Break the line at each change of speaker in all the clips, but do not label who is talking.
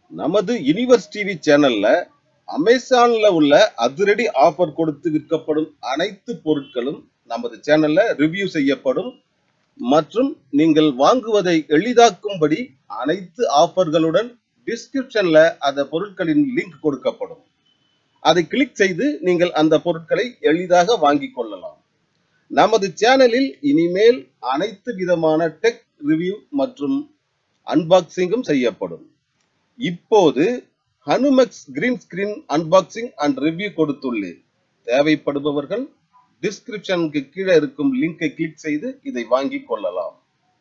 நமது universe TV சேனல்ல அமேசான்ல உள்ள அதிரடி ஆஃபர் கொடுத்து விற்கப்படும் அனைத்து பொருட்களும் நமது சேனல்ல ரிவ்யூ செய்யப்படும் மற்றும் நீங்கள் வாங்குவதை எளிதாக்கும்படி அனைத்து ஆஃபர்களுடன் டிஸ்கிரிப்ஷன்ல அந்த பொருட்களின் லிங்க் கொடுக்கப்படும் அதை கிளிக் செய்து நீங்கள் அந்த பொருட்களை எளிதாக வாங்கிக் கொள்ளலாம் நமது சேனலில் இனிமேல் அனைத்து விதமான டெக் ரிவ்யூ மற்றும் அன்பாக்சிங்கும் செய்யப்படும் இப்போது Hanumex green screen unboxing and review கொடுத்துள்ளேன் தேவைப்படுபவர்கள் டிஸ்கிரிப்ஷனுக்கு கீழே இருக்கும் லிங்கை கிளிக் செய்து இதை வாங்கிக் கொள்ளலாம்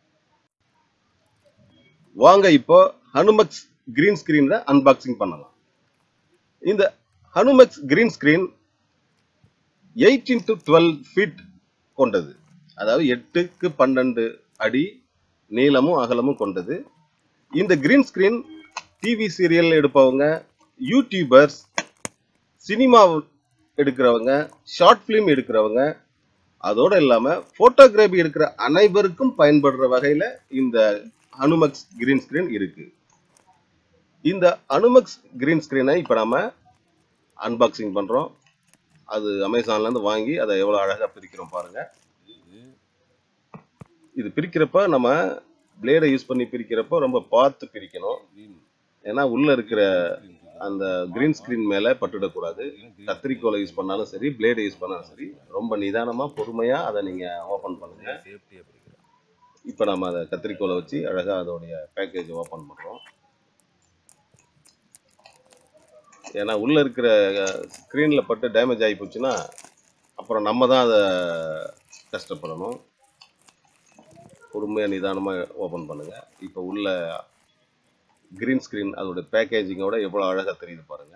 வாங்க இப்போ ஹனுமெக்ஸ் கிரீன் ஸ்கிரீன்ல அன்பாக்சிங் பண்ணலாம் இந்த Hanumex green screen eight into twelve feet கொண்டது அதாவது எட்டுக்கு பன்னெண்டு அடி நீளமும் அகலமும் கொண்டது இந்த கிரீன் ஸ்கிரீன் டிவி சீரியல் எடுப்பவங்க யூடியூபர்ஸ் சினிமா எடுக்கிறவங்க ஷார்ட் ஃபிலிம் எடுக்கிறவங்க அதோட இல்லாம போட்டோகிராஃபி எடுக்கிற அனைவருக்கும் பயன்படுற வகையில இந்த அனுமக்ஸ் கிரீன் ஸ்கிரீன் இருக்கு இந்த அனுமக்ஸ் கிரீன் ஸ்கிரீனை இப்போ நாம அன்பாக்சிங் பண்றோம் அது அமேசான்ல இருந்து வாங்கி அதை எவ்வளவு அழகா பிரிக்கிறோம் பாருங்க இது பிரிக்கிறப்ப நம்ம பிளேடை யூஸ் பண்ணி பிரிக்கிறப்ப ரொம்ப பார்த்து பிரிக்கணும் ஏன்னா உள்ள இருக்கிற அந்த கிரீன் ஸ்கிரீன் மேல பட்டுடக்கூடாது கத்திரிக்கோலை யூஸ் பண்ணாலும் சரி பிளேடை யூஸ் பண்ணாலும் சரி ரொம்ப நிதானமா பொறுமையா அதை நீங்க ஓபன் பண்ணுங்க இப்போ நம்ம அதை கத்திரிக்கோலை வச்சு அழகா அதோடைய பேக்கேஜ் ஓபன் பண்றோம் ஏன்னா உள்ள இருக்கிற ஸ்க்ரீன்ல பட்டு டேமேஜ் ஆகி போச்சுன்னா அப்புறம் நம்ம தான் அதை கஷ்டப்படணும் பொறுமையாக நிதானமாக ஓப்பன் பண்ணுங்க இப்போ உள்ள கிரீன் ஸ்க்ரீன் அதோட பேக்கேஜிங்கோட எவ்வளோ அழகாக தெரியுது பாருங்க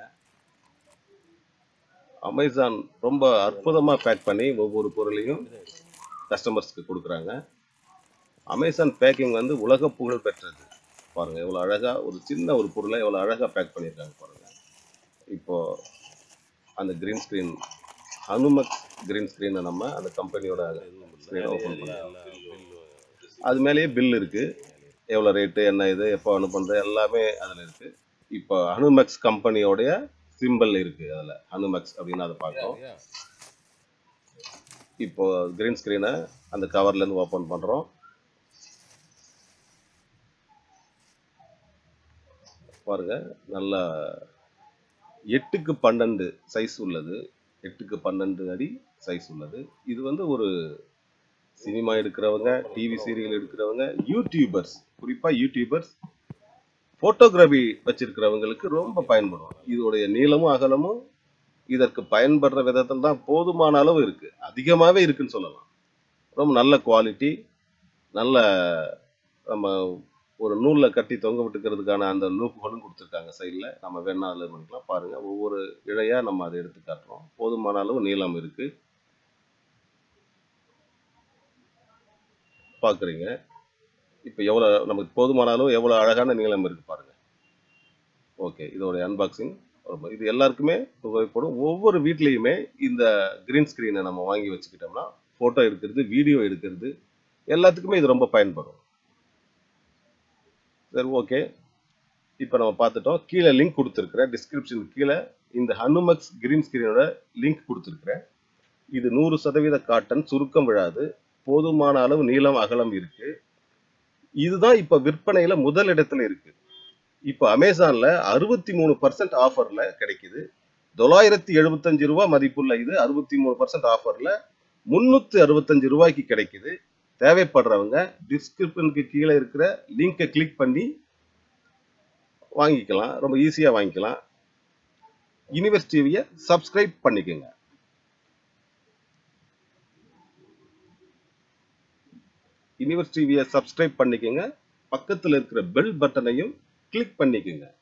அமேசான் ரொம்ப அற்புதமாக பேக் பண்ணி ஒவ்வொரு பொருளையும் கஸ்டமர்ஸ்க்கு கொடுக்குறாங்க அமேசான் பேக்கிங் வந்து உலக புகழ் பெற்றது பாருங்க எவ்வளோ அழகாக ஒரு சின்ன ஒரு பொருளை எவ்வளோ அழகாக பேக் பண்ணியிருக்காங்க பாருங்க இப்போ அந்த கிரீன் ஸ்க்ரீன் ஹனுமக் கிரீன் ஸ்க்ரீனை நம்ம அந்த கம்பெனியோட ஸ்க்ரீனை ஓப்பன் பண்ணலாம் அது மேலேயே பில் இருக்கு எவ்வளோ ரேட்டு என்ன இது எப்போ அனுப்புறது எல்லாமே அதில் இருக்கு இப்போ ஹனுமெக்ஸ் கம்பெனியோடைய சிம்பிள் இருக்கு அதில் ஹனுமெக்ஸ் அப்படின்னு அதை பார்க்குறோம் இப்போ கிரீன் ஸ்க்ரீனை அந்த கவர்லேருந்து ஓப்பன் பண்ணுறோம் பாருங்க நல்லா எட்டுக்கு பன்னெண்டு சைஸ் உள்ளது எட்டுக்கு பன்னெண்டு அடி சைஸ் உள்ளது இது வந்து ஒரு சினிமா எடுக்கிறவங்க டிவி சீரியல் எடுக்கிறவங்க யூடியூபர்ஸ் குறிப்பா யூடியூபர்ஸ் போட்டோகிராஃபி வச்சிருக்கிறவங்களுக்கு ரொம்ப பயன்படும் இதோடைய நீளமும் அகலமும் இதற்கு பயன்படுற விதத்தில் தான் போதுமான அளவு இருக்கு அதிகமாகவே இருக்குன்னு சொல்லலாம் ரொம்ப நல்ல குவாலிட்டி நல்ல நம்ம ஒரு நூலில் கட்டி தொங்க விட்டுக்கிறதுக்கான அந்த லூப்புகளும் கொடுத்துருக்காங்க சைடில் நம்ம வேணா அதில் பண்ணிக்கலாம் பாருங்க ஒவ்வொரு இழையாக நம்ம அதை எடுத்து காட்டுறோம் போதுமான அளவு நீளம் இருக்கு பார்க்குறீங்க இப்போ எவ்வளோ நமக்கு போதுமான அளவு எவ்வளோ அழகான நீளம் இருக்கு பாருங்க ஓகே இதோடைய அன்பாக்சிங் இது எல்லாருக்குமே உபயோகப்படும் ஒவ்வொரு வீட்லேயுமே இந்த கிரீன் ஸ்க்ரீனை நம்ம வாங்கி வச்சுக்கிட்டோம்னா ஃபோட்டோ எடுக்கிறது வீடியோ எடுக்கிறது எல்லாத்துக்குமே இது ரொம்ப பயன்படும் சரி ஓகே இப்போ நம்ம பார்த்துட்டோம் கீழே லிங்க் கொடுத்துருக்குறேன் டிஸ்கிரிப்ஷன் கீழே இந்த ஹனுமக்ஸ் கிரீன் ஸ்க்ரீனோட லிங்க் கொடுத்துருக்குறேன் இது நூறு சதவீத காட்டன் சுருக்கம் விழாது போதுமான அளவு நீளம் அகலம் இருக்கு இதுதான் இப்ப விற்பனையில முதல் இடத்துல இருக்கு இப்ப அமேசான்ல அறுபத்தி மூணு பர்சன்ட் ஆஃபர்ல கிடைக்குது தொள்ளாயிரத்தி எழுபத்தஞ்சு ரூபாய் மதிப்புள்ள இது அறுபத்தி மூணு பர்சன்ட் ஆஃபர்ல முன்னூத்தி அறுபத்தஞ்சு ரூபாய்க்கு கிடைக்குது தேவைப்படுறவங்க டிஸ்கிரிப்ஷனுக்கு கீழே இருக்கிற லிங்கை கிளிக் பண்ணி வாங்கிக்கலாம் ரொம்ப ஈஸியா வாங்கிக்கலாம் யூனிவர்ஸ் டிவியை சப்ஸ்கிரைப் பண்ணிக்கோங்க யூனிவர்ஸ் டிவியை சப்ஸ்கிரைப் பண்ணிக்கோங்க பக்கத்தில் இருக்கிற பெல் பட்டனையும் கிளிக் பண்ணிக்கோங்க